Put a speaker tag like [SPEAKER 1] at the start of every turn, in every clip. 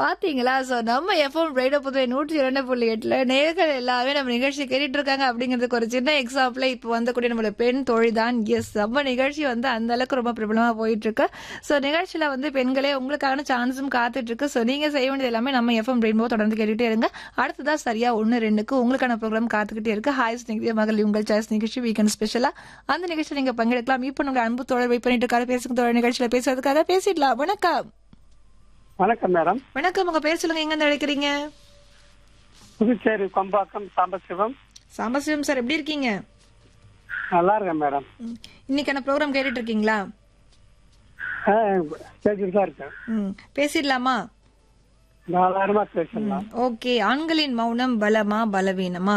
[SPEAKER 1] பாத்தீங்களா சோ நம்ம FM radio Puduvai நூற்றி இரண்டு புள்ளி எட்டுல நேர்கள் எல்லாமே நம்ம நிகழ்ச்சி கேட்டுட்டு இருக்காங்க அப்படிங்கிறதுக்கு ஒரு சின்ன எக்ஸாம்பிள் இப்போ வந்தக்கூடிய நம்மளோட பெண் தொழில் தான் எஸ் நம்ம நிகழ்ச்சி வந்து அந்த அளவுக்கு ரொம்ப பிரபலமா போயிட்டு இருக்கு சோ நிகழ்ச்சியில வந்து பெண்களே உங்களுக்கான சான்ஸும் காத்துட்டு இருக்கு சோ நீங்க செய்ய வேண்டியது எல்லாமே நம்ம எஃப்எம் ரெயின்போ தொடர்ந்து கேட்டுட்டே இருங்க அடுத்ததா சரியா ஒன்னு ரெண்டுக்கு உங்களுக்கான ப்ரோக்ராம் காத்துக்கிட்டே இருக்கு ஹாய் ஸ்நேகிதிய மகள் உங்கள் சாய்ஸ் நிகழ்ச்சி வீக்கெண்ட் ஸ்பெஷலா அந்த நிகழ்ச்சியில் நீங்க பங்கெடுக்கலாம் இப்போ நம்மளோட அன்பு தோழர் வெயிட் பண்ணிட்டு இருக்காரு பேசுங்க தோழர் நிகழ்ச்சியில பேசுறதுக்காக பேசிடலாம் வணக்கம்
[SPEAKER 2] வணக்கம் மேடம்
[SPEAKER 1] வணக்கம் உங்க பேர் சொல்லுங்க எங்க இருந்து அழைக்கிறீங்க
[SPEAKER 2] புதுச்சேரி கொம்பாக்கம் சாம்பசிவம்
[SPEAKER 1] சாம்பசிவம் சார் எப்படி இருக்கீங்க
[SPEAKER 2] நல்லா இருக்கேன் மேடம்
[SPEAKER 1] ம். இன்னைக்கான ப்ரோக்ராம் கேட்டுட்டு இருக்கீங்களா
[SPEAKER 2] ஆ, கேட்டுட்டு தான் இருக்கேன்
[SPEAKER 1] ம் பேசிடலாமா
[SPEAKER 2] தாராளமா பேசலாம்
[SPEAKER 1] ஓகே ஆண்களின் மௌனம் பலமா பலவீனமா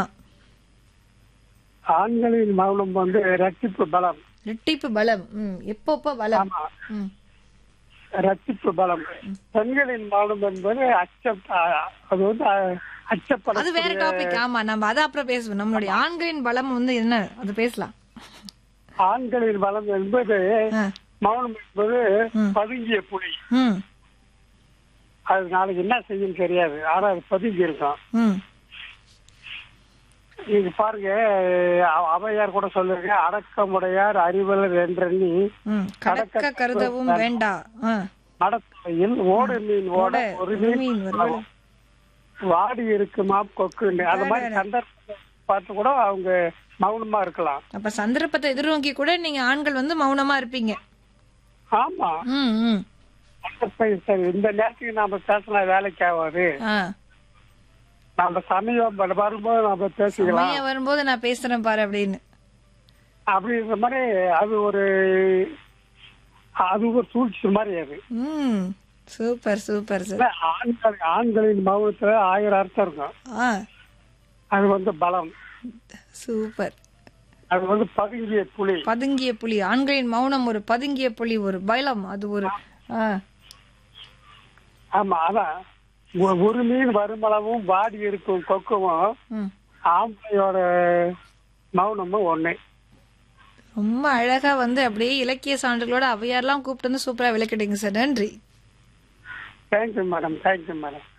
[SPEAKER 2] ஆண்களின் மௌனம் வந்து ரட்டிப்பு பலம்
[SPEAKER 1] ரெட்டிப்பு பலம் ம் எப்பப்போ பலம்
[SPEAKER 2] ஆமா
[SPEAKER 1] ம்
[SPEAKER 2] ரட்டிப்பு பலம் பெண்களின் மௌனம் என்பது அச்சம் ஆ, அது வந்து ஆ, அச்சப்பட
[SPEAKER 1] அது வேற டாபிக் ஆமா நம்ம அதை அப்புறம் பேசுவோம் நம்மளுடைய ஆண்களின் பலம் வந்து என்ன அது பேசலாம்
[SPEAKER 2] ஆண்களின் பலம் என்பது
[SPEAKER 1] ஆ.
[SPEAKER 2] மௌனம் என்பது பதுங்கிய புலி
[SPEAKER 1] ம்
[SPEAKER 2] அது நாளைக்கு என்ன செய்யும் தெரியாது ஆனா அது பதுங்கி இருக்கும்
[SPEAKER 1] ம்
[SPEAKER 2] நீங்க பாருங்க அ- அவையார் கூட சொல்லுங்க அடக்கமுடையார் அறிவலர் என்றெண்ணி
[SPEAKER 1] ம் கடக்க கருதவும் வேண்டா ஆ
[SPEAKER 2] நடத்தையில் ஓடு மீன் ஓட
[SPEAKER 1] ஓட,
[SPEAKER 2] ஒரு
[SPEAKER 1] ஒரு மீன்
[SPEAKER 2] மீன்
[SPEAKER 1] வருவது.
[SPEAKER 2] வாடி இருக்குமா கொக்குன்னு அந்த மாதிரி சந்தர்ப்பத்தை பார்த்து கூட அவங்க மௌனமா இருக்கலாம்
[SPEAKER 1] அப்ப சந்தர்ப்பத்தை எதிர்நோக்கி கூட நீங்க ஆண்கள் வந்து மௌனமா இருப்பீங்க
[SPEAKER 2] ஆமா
[SPEAKER 1] ம் ம்
[SPEAKER 2] சந்தர்ப்பம் சரி இந்த நேரத்துக்கு நாம பேசினா வேலைக்கு ஆகாது
[SPEAKER 1] ஆ
[SPEAKER 2] நம்ம சமயம் வ- வரும்போது நம்ம பேசிக்கலாம்
[SPEAKER 1] சமயம் வரும்போது நான் பேசுறேன் பாரு அப்படின்னு
[SPEAKER 2] அப்படின்ற மாதிரி அது ஒரு அது ஒரு சூழ்ச்சி மாதிரி அது
[SPEAKER 1] ம் சூப்பர் சூப்பர் சார்
[SPEAKER 2] இல்ல, ஆண்கள் ஆண்களின் மௌனத்துல ஆயிரம் அர்த்தம் இருக்கும்
[SPEAKER 1] ஆ
[SPEAKER 2] அது வந்து பலம்
[SPEAKER 1] சூப்பர்
[SPEAKER 2] அது வந்து பதுங்கிய புலி
[SPEAKER 1] பதுங்கிய புலி ஆண்களின் மௌனம் ஒரு பதுங்கிய புலி ஒரு பலம் அது ஒரு ஆ
[SPEAKER 2] ஆமா அதான் ஒ- ஒரு மீன் வருமளவும் வாடி இருக்கும் கொக்குவும்
[SPEAKER 1] ம்
[SPEAKER 2] ஆம்பளையோட மௌனமும் ஒண்ணு
[SPEAKER 1] ரொம்ப அழகா வந்து அப்படியே இலக்கிய சான்றுகளோட அவையாரெல்லாம் கூப்பிட்டு வந்து சூப்பரா விளக்கிட்டீங்க சார் நன்றி
[SPEAKER 2] தேங்க்யூ மேடம் தேங்க்யூ மேடம்